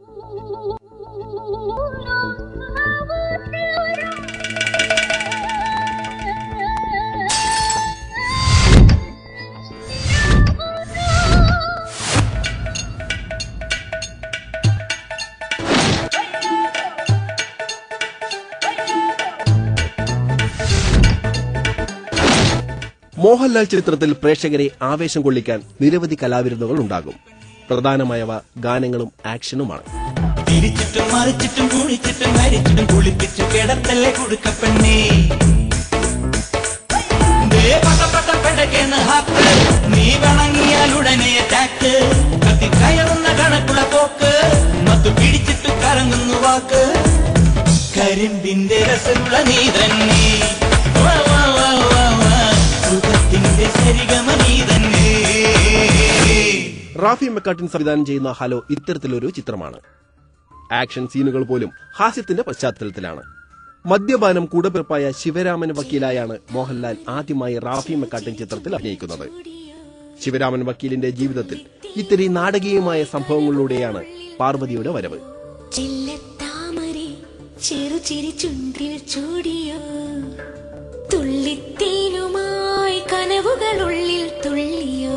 മോഹൻലാൽ ചിത്രത്തിൽ പ്രേക്ഷകരെ ആവേശം കൊള്ളിക്കാൻ നിരവധി കലാവിരുന്നുകൾ ഉണ്ടാകും പ്രധാനമായവ ഗാനങ്ങളും ആക്ഷനുമാണ് തിരിച്ചിട്ടും മറിച്ചിട്ടും കുഴിച്ചിട്ടും കരിച്ചിട്ടും കുളിപ്പിച്ചു കിടത്തല്ലേ കുടുക്കപ്പെണ്ണേ ദേ പട്ട പട്ട പെടക്കേന്ന് ഹാക്ക് നീ വണങ്ങിയാൽ ഉടനെ അറ്റാക്ക് കത്തി കയറുന്ന കണക്കുള്ള പോക്ക് മത്തു പിടിച്ചിട്ട് കറങ്ങുന്നു വാക്ക് കരിമ്പിന്റെ രസമുള്ള നീ തന്നെ വാ, വാ, വാ, വാ, വാ. സുഖത്തിന്റെ സരിഗമ നീ തന്നെ റാഫി മെക്കാട്ടിൻ സംവിധാനം ചെയ്യുന്ന ഹലോ ഇത്തരത്തിലൊരു ചിത്രമാണ് ആക്ഷൻ സീനുകൾ പോലും ഹാസ്യത്തിന്റെ പശ്ചാത്തലത്തിലാണ് മദ്യപാനം കൂടപ്പിറപ്പായ ശിവരാമൻ വക്കീലായാണ് മോഹൻലാൽ ആദ്യമായി റാഫി മെക്കാട്ടിൻ ചിത്രത്തിൽ അഭിനയിക്കുന്നത് ശിവരാമൻ വക്കീലിന്റെ ജീവിതത്തിൽ ഇത്തിരി നാടകീയമായ സംഭവങ്ങളിലൂടെയാണ് പാർവതിയുടെ വരവ് ചെല്ലത്താമരെ ചെറുചിരി ചുണ്ടിൽ ചൂടിയോ തുള്ളിത്തേനുമായി കനവുകളുള്ളിൽ തുള്ളിയോ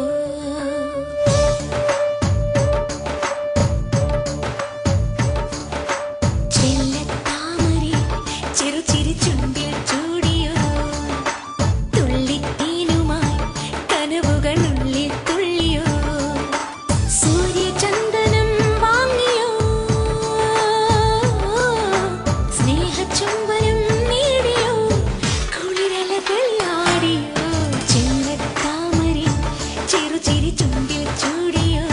ചെല്ലത്താമരെ ചെറുചിരി ചുണ്ടിൽ ചൂടിയോ തുള്ളിത്തേനുമായി കനവുകളുള്ളിൽ തുള്ളിയോ സൂര്യചന്ദനം വാങ്ങിയോ സ്നേഹചുംബനം നേടിയോ കുളിരലകളിയാടിയോ ചെല്ലത്താമരെ ചെറുചിരി ചുണ്ടിൽ ചൂടിയോ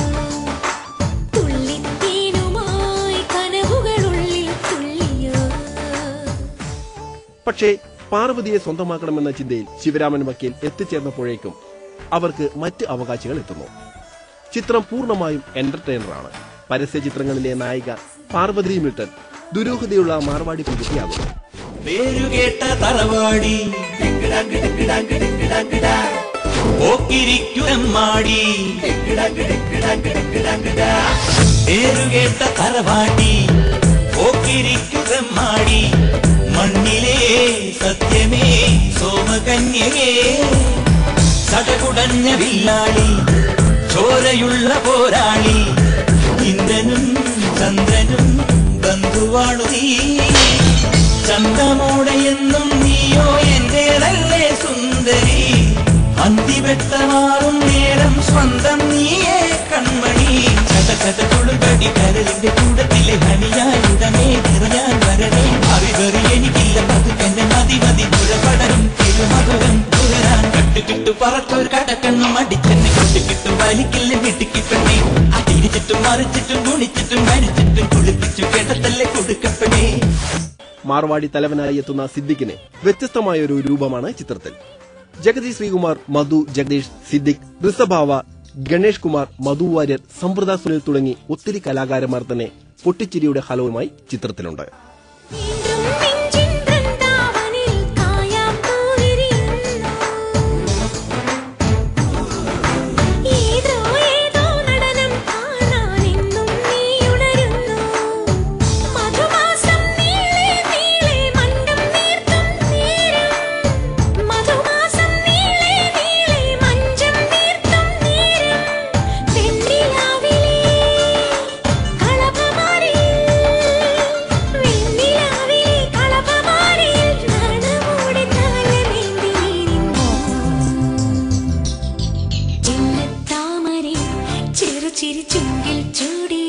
തുള്ളിത്തേനുമായി കനവുകളുള്ളിൽ തുള്ളിയോ പക്ഷേ പാർവതിയെ സ്വന്തമാക്കണമെന്ന ചിന്തയിൽ ശിവരാമൻ വക്കീൽ എത്തിച്ചേർന്നപ്പോഴേക്കും അവർക്ക് മറ്റ് അവകാശികൾ എത്തുന്നു ചിത്രം പൂർണ്ണമായും എന്റർടൈനറാണ് പരസ്യ ചിത്രങ്ങളിലെ നായിക പാർവതി മിൽട്ടൺ ദുരൂഹതയുള്ള മാർവാടി പെൺകുട്ടിയാകുന്നു പേരുകേട്ട തറവാടി പോക്കിരിക്കുരമ്മാടി പേരുകേട്ട തറവാടി പോക്കിരിക്കുരമ്മാടി മണ്ണിലെ സത്യമേ സോമകന്യകേ സടകുടഞ്ഞ വില്ലാളി ചോരയുള്ള പോരാളി ഇന്ദ്രനും ചന്ദ്രനും ബന്ധുവാണു നീ ചന്തമോടെയെന്നും നീയോ എന്റേതല്ലേ സുന്ദരി അന്തിവെട്ടമാറും നേരം സ്വന്തം നീയേ കൺമണി ചത ചത തുളുകടി കരളിന്റെ കൂടത്തിലെ ഹനിയായുടമേ നിറയാൻ വരണേ അറിവറി എനിക്കില്ല പതുക്കെന്നെ മതി മതി പുഴപടരും തിരുമധുരം തുഴരാൻ കട്ടുകിട്ടു പറക്കൊരു കടക്കണ്ണും അടിച്ചെന്നെ കൊട്ടുകിട്ടു വലിക്കില്ല വെട്ടിക്കിപ്പെണ്ണേ തിരിച്ചിട്ടും മറിച്ചിട്ടും ഗുണിച്ചിട്ടും മരിച്ചിട്ടും കുളിപ്പിച്ചു കിടത്തല്ലേ കൊടുക്കപ്പെടേ മാർവാടി തലവനായി എത്തുന്ന സിദ്ദിഖിന് വ്യത്യസ്തമായ ഒരു രൂപമാണ് ചിത്രത്തിൽ ജഗതി ശ്രീകുമാർ മധു ജഗദീഷ് സിദ്ദിഖ് ഋഷഭാവ ഗണേഷ് കുമാർ മധു വാര്യർ സമ്പ്രദ സുനിൽ തുടങ്ങി ഒത്തിരി കലാകാരന്മാർ തന്നെ പൊട്ടിച്ചിരിയുടെ ഹലവുമായി ചിത്രത്തിലുണ്ട് വീണ്ടും നെഞ്ചിൻ വൃന്ദാവനിൽ കായാപ്പൂവിരിയുന്നു. ഏതോ ഏതോ നടനം കാണാനെന്നും നീ ഉണരുന്നു. മധുമാസം നീളെ നീളെ മണ്ഡം നീർത്തും നേരം. മധുമാസം നീളെ നീളെ മഞ്ചം നീർത്തും നേരം. വെണ്ണിലാവിലെ കളഭമാരിൽ വെണ്ണിലാവിലെ കളഭമാരിൽ നാണമോടെ താലമേന്തി നീരിന്നു. ചിന്നത്താമരെ ചെറുചിരി ചുണ്ടിൽ ചൂടി